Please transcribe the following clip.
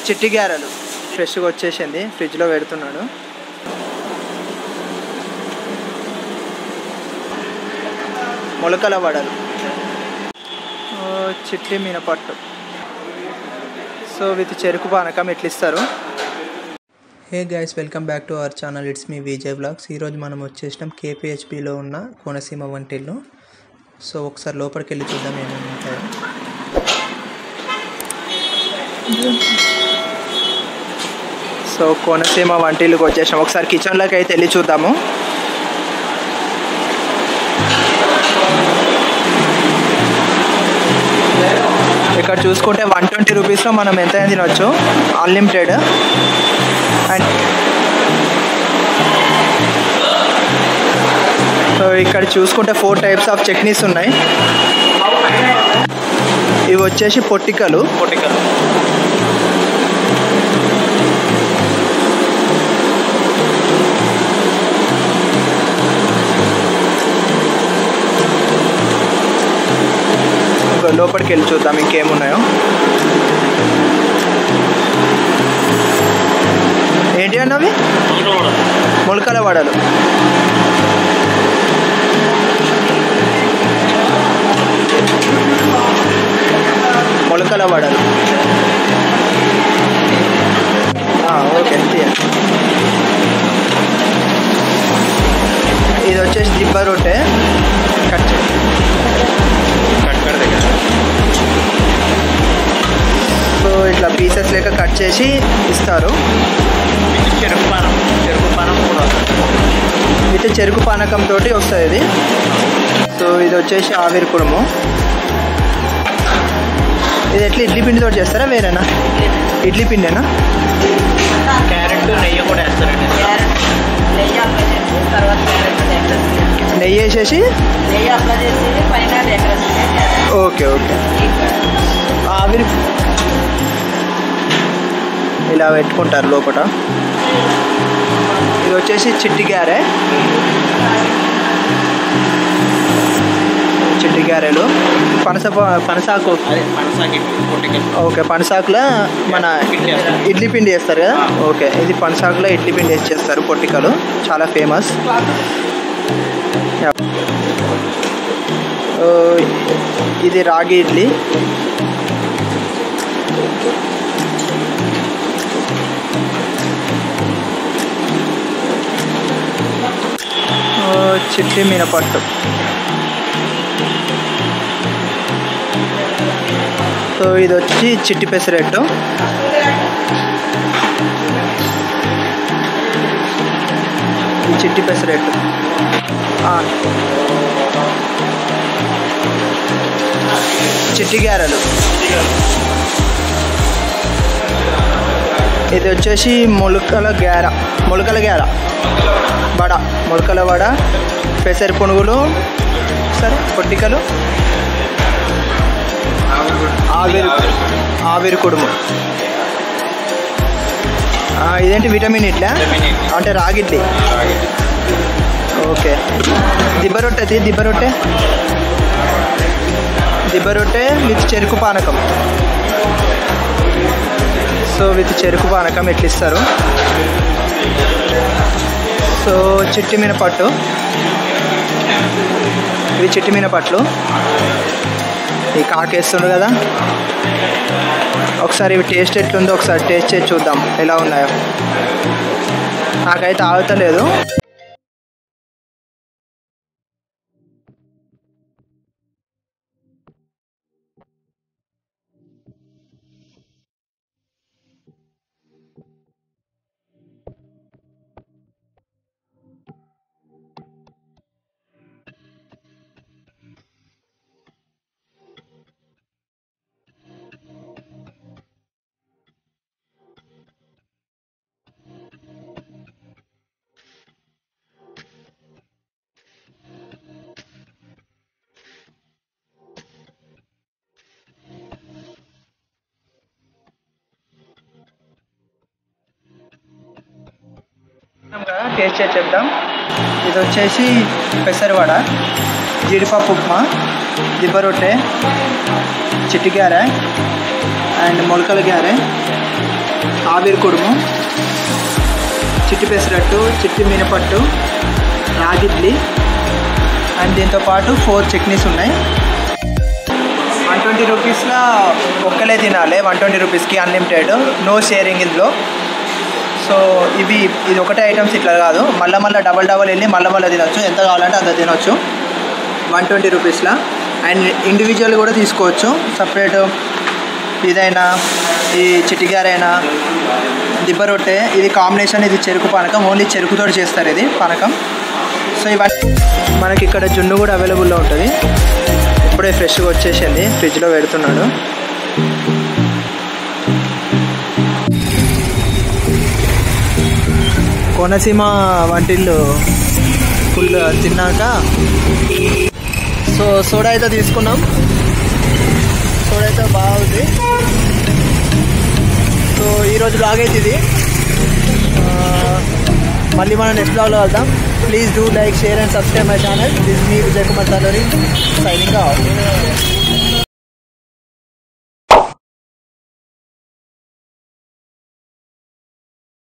చిట్టి గారెలు ఫ్రెష్గా వచ్చేసింది ఫ్రిడ్జ్లో పెడుతున్నాడు మొలకల వడలు ఓ, చిట్టి మినపట్టు సో విత్ చెరుకు పానకం ఎట్లా ఇస్తారు hey guys welcome back to our channel it's me Vijay blogs ఈరోజు మనం వచ్చేసినాం కేపీహెచ్పిలో ఉన్న కోనసీమ వంటిల్లు సో ఒకసారి లోపలికి వెళ్ళి చూద్దాం ఏమేమి ఉంటాయో సో కోనసీమ వంటిల్లుకి వచ్చేసాం ఒకసారి కిచెన్లోకి అయితే వెళ్ళి చూద్దాము ఇక్కడ చూసుకుంటే వన్ ట్వంటీ రూపీస్లో మనం ఎంత అయినా తినొచ్చు అన్లిమిటెడ్ అండ్ సో ఇక్కడ చూసుకుంటే ఫోర్ టైప్స్ ఆఫ్ చట్నీస్ ఉన్నాయి ఇవి వచ్చేసి పొట్టికలు పొట్టికలు ఒక లోపలికి వెళ్ళి చూద్దాం ఇంకేమున్నాయో ఏంటి అన్నవి మొలకల వడలు మొలకల వడలు ఆ, ఓకే తీయండి. ఇది వచ్చేసి దిబ్బ రొట్టె కట్ చేయండి. కట్కడ దగ్గర సో ఇట్లా పీసెస్ లెక్క కట్ చేసి ఇస్తారు ఇది చెరుకు పానం చెరుకు పానం కూడా అయితే చెరుకు పానకం తోటి వస్తుంది ఇది సో ఇది వచ్చేసి ఆవిరి కుడుము ఇది ఎట్లా ఇడ్లీ పిండితో చేస్తారా వేరేనా ఇడ్లీ పిండేనా క్యారెట్ నెయ్యి కూడా వేస్తారండి నెయ్యి అప్లై చేసి తర్వాత క్యారెట్ డెకరేషన్ నెయ్యి వేసేసి నెయ్యి అప్లై చేసి పైన డెకరేషన్ చేయాలి. ఓకే ఓకే ఆవిరి ఇలా పెట్టుకుంటారు లోపల ఇది వచ్చేసి చిట్టి గారె చిట్టి గారెలు పనస ప- పనసాకు అదే పనసాకి పొట్టికలు ఓకే పనసాకులో మన పిండి వేస్తారు. ఇడ్లీ పిండి వేస్తారు కదా ఓకే ఇది పనసాకులో ఇడ్లీ పిండి వేసి చేస్తారు పొట్టికలు చాలా ఫేమస్ ఇది రాగి ఇడ్లీ ఓ, చిట్టి మినపట్టు సో ఇది వచ్చి చిట్టి పెసరెట్టు ఈ చిట్టి పెసరెట్టు ఆ. చిట్టి గారెలు ఇది వచ్చేసి మొలకల గార మొలకల గార వడ మొలకల వడ పెసర పునుగులు సరే పొట్టికలు ఆవిరి ఆవిరి కుడుము ఆ, ఇదేంటి విటమిన్ ఇట్లా విటమిన్ ఇడ్లీ. అంటే రాగిడ్లీ ఓకే దిబ్బ రొట్టె తీ దిబ్బ రొట్టె దిబ్బ రొట్టె విత్ చెరుకు పానకం సో విత్ చెరుకు పానకం ఎట్లా ఇస్తారు సో చిట్టి మినపట్టు ఇవి చిట్టి మినపట్లు ఈ కాకేస్తుండు కదా ఒకసారి ఇవి టేస్ట్ ఎట్లుందో ఒకసారి టేస్ట్ చేసి చూద్దాం ఎలా ఉన్నాయో నాకైతే ఆగుతలేదు టేస్ట్ చేసి చెప్దాం ఇది వచ్చేసి పెసరవడ జీడిపప్పు ఉప్మా దిబ్బ రొట్టె చిట్టి గారె అండ్ మొలకల గారె ఆవిరి కుడుము చిట్టి పెసరట్టు చిట్టి మినపట్టు రాగిడ్లీ అండ్ దీంతో పాటు ఫోర్ చట్నీస్ ఉన్నాయి వన్ ట్వంటీ రూపీస్లో ఒక్కలే తినాలి వన్ ట్వంటీ రూపీస్కి అన్లిమిటెడ్ నో షేరింగ్ ఇందులో సో ఇవి ఇది ఒకటే ఐటమ్స్ ఇట్లా కాదు మళ్ళీ మళ్ళీ డబల్ డబల్ వెళ్ళి మళ్ళీ మళ్ళీ తినొచ్చు ఎంత కావాలంటే అంత తినొచ్చు వన్ ట్వంటీ రూపీస్లో అండ్ ఇండివిజువల్ కూడా తీసుకోవచ్చు సపరేట్ ఇదైనా ఈ చిట్టిగారైనా దిబ్బ రొట్టె ఇది కాంబినేషన్ ఇది చెరుకు పానకం ఓన్లీ చెరుకుతో చేస్తారు ఇది పానకం సో ఇవన్నీ మనకి ఇక్కడ జున్ను కూడా అవైలబుల్లో ఉంటుంది ఇప్పుడే ఫ్రెష్గా వచ్చేసింది ఫ్రిడ్జ్లో పెడుతున్నాడు కోనసీమ వంటిల్లు ఫుల్ తిన్నాక సో సోడా అయితే తీసుకున్నాం సోడా అయితే బాగుంది సో ఈరోజు బ్లాగ్ అయితే ఇది ఆ, మళ్ళీ మనం నెక్స్ట్ బ్లాగ్లో వెళ్దాం please do like share and subscribe my channel this me Vijay Kumar Taluri signing of